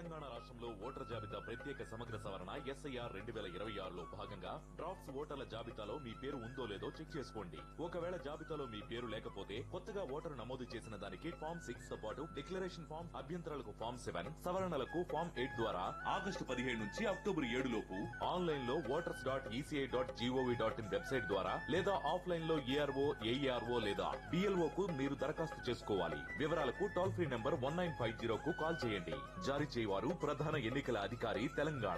తెలంగాణ రాష్ట్రంలో ఓటర్ జాబితా ప్రత్యేక సమగ్ర సవరణ ఎస్ఐఆర్ రెండు వేల ఇరవై ఆరులో భాగంగా డ్రాఫ్ట్స్ ఓటర్ల జాబితాలో మీ పేరు ఉందో లేదో చెక్ చేసుకోండి ఒకవేళ జాబితాలో మీ పేరు లేకపోతే కొత్తగా ఓటరు నమోదు చేసిన దానికి ఫామ్ సిక్స్ తో పాటు డిక్లరేషన్ ఫామ్ అభ్యంతరాలకు ఫామ్ సెవెన్ సవరణలకు ఫామ్ ఎయిట్ ద్వారా ఆగస్టు పదిహేడు నుంచి అక్టోబర్ ఏడు లోపు ఆన్లైన్ లో voters dot ECI dot gov dot in website ద్వారా లేదా ఆఫ్లైన్ లో ఏఆర్ఓ ఏఈఆర్ఓ లేదా బిఎల్ఓ కు మీరు దరఖాస్తు చేసుకోవాలి వివరాలకు toll free number one nine five zero కు కాల్ చేయండి జారీ చేయవారు ప్రధాన ఎన్నికల అధికారి తెలంగాణ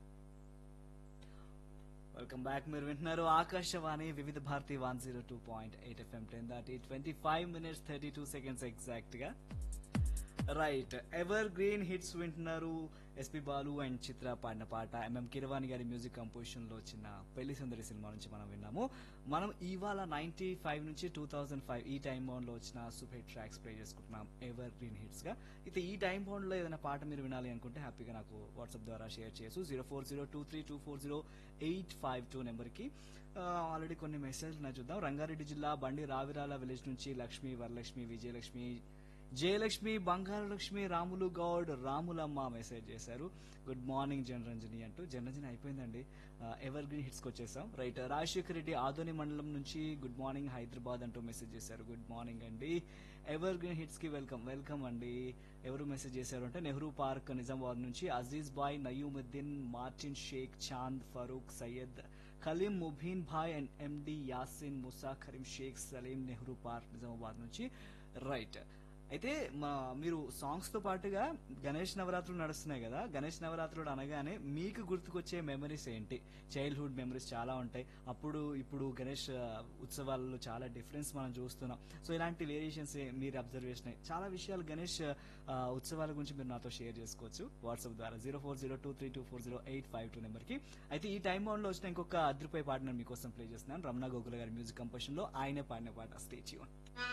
వెల్కమ్ బ్యాక్ మీరు వింటున్నారు Akashvani Vividh Bharati one zero two point eight FM ten దాటి twenty five minutes thirty two seconds exact గా రైట్ ఎవర్ గ్రీన్ హిట్స్ వింటున్నారు ఎస్పి బాలు అండ్ చిత్ర పాడిన పాట ఎంఎం కిరవాణి గారి మ్యూజిక్ కంపోజిషన్ లో వచ్చిన పెళ్లి సుందరి సినిమా నుంచి మనం విన్నాము మనం ఇవాళ నైన్టీ ఫైవ్ నుంచి టూ థౌజండ్ ఫైవ్ ఈ టైం బౌండ్ లో వచ్చిన సూపర్ హిట్ ట్రాక్స్ ప్లే చేసుకుంటున్నాం ఎవర్ గ్రీన్ హిట్స్ గా అయితే ఈ టైం బౌండ్ లో ఏదైనా పాట మీరు వినాలి అనుకుంటే హ్యాపీగా నాకు వాట్సాప్ ద్వారా షేర్ చేయొచ్చు zero four zero two three two four zero eight five two నెంబర్కి ఆల్రెడీ కొన్ని మెసేజ్ నా చూద్దాం రంగారెడ్డి జిల్లా బండి రావిరాల విలేజ్ నుంచి లక్ష్మి వరలక్ష్మి విజయలక్ష్మి జయలక్ష్మి బంగారు లక్ష్మి రాములు గౌడ్ రాములమ్మ మెసేజ్ చేశారు గుడ్ మార్నింగ్ జనరంజని అంటూ జనరంజని అయిపోయిందండి ఎవర్ గ్రీన్ హిట్స్కి వచ్చేసాం రైట్ రాజశేఖర్ రెడ్డి ఆదోని మండలం నుంచి గుడ్ మార్నింగ్ హైదరాబాద్ అంటూ మెసేజ్ చేశారు గుడ్ మార్నింగ్ అండి ఎవర్ గ్రీన్ హిట్స్ కి వెల్కమ్ వెల్కమ్ అండి ఎవరు మెసేజ్ చేశారు అంటే నెహ్రూ పార్క్ నిజామాబాద్ నుంచి Aziz Bhai Nayeemuddin Martin Sheikh Chand Farooq Syed Khaleem Mubeen Bhai and MD Yasin Musa Karim Sheikh Saleem Nehru park Nizamabad నుంచి రైట్ అయితే మా మీరు సాంగ్స్ తో పాటుగా గణేష్ నవరాత్రులు నడుస్తున్నాయి కదా గణేష్ నవరాత్రులు అనగానే మీకు గుర్తుకొచ్చే మెమరీస్ ఏంటి చైల్డ్హుడ్ మెమరీస్ చాలా ఉంటాయి అప్పుడు ఇప్పుడు గణేష్ ఆ, ఉత్సవాలలో చాలా డిఫరెన్స్ మనం చూస్తున్నాం సో ఇలాంటి వేరియేషన్స్ మీరు అబ్జర్వేషన్ చాలా విషయాలు గణేష్ ఆ, ఉత్సవాల గురించి మీరు నాతో షేర్ చేసుకోవచ్చు వాట్సాప్ ద్వారా zero four zero two three two four zero eight five two నెంబర్కి అయితే ఈ టైం బౌండ్ లో వచ్చిన ఇంకొక అద్రిపోయే పాట నేను మీకోసం ప్లే చేస్తున్నాను రమణ గోగుల గారి మ్యూజిక్ కంపోజిషన్ లో ఆయనే పాడిన పాట స్టేచ్యూ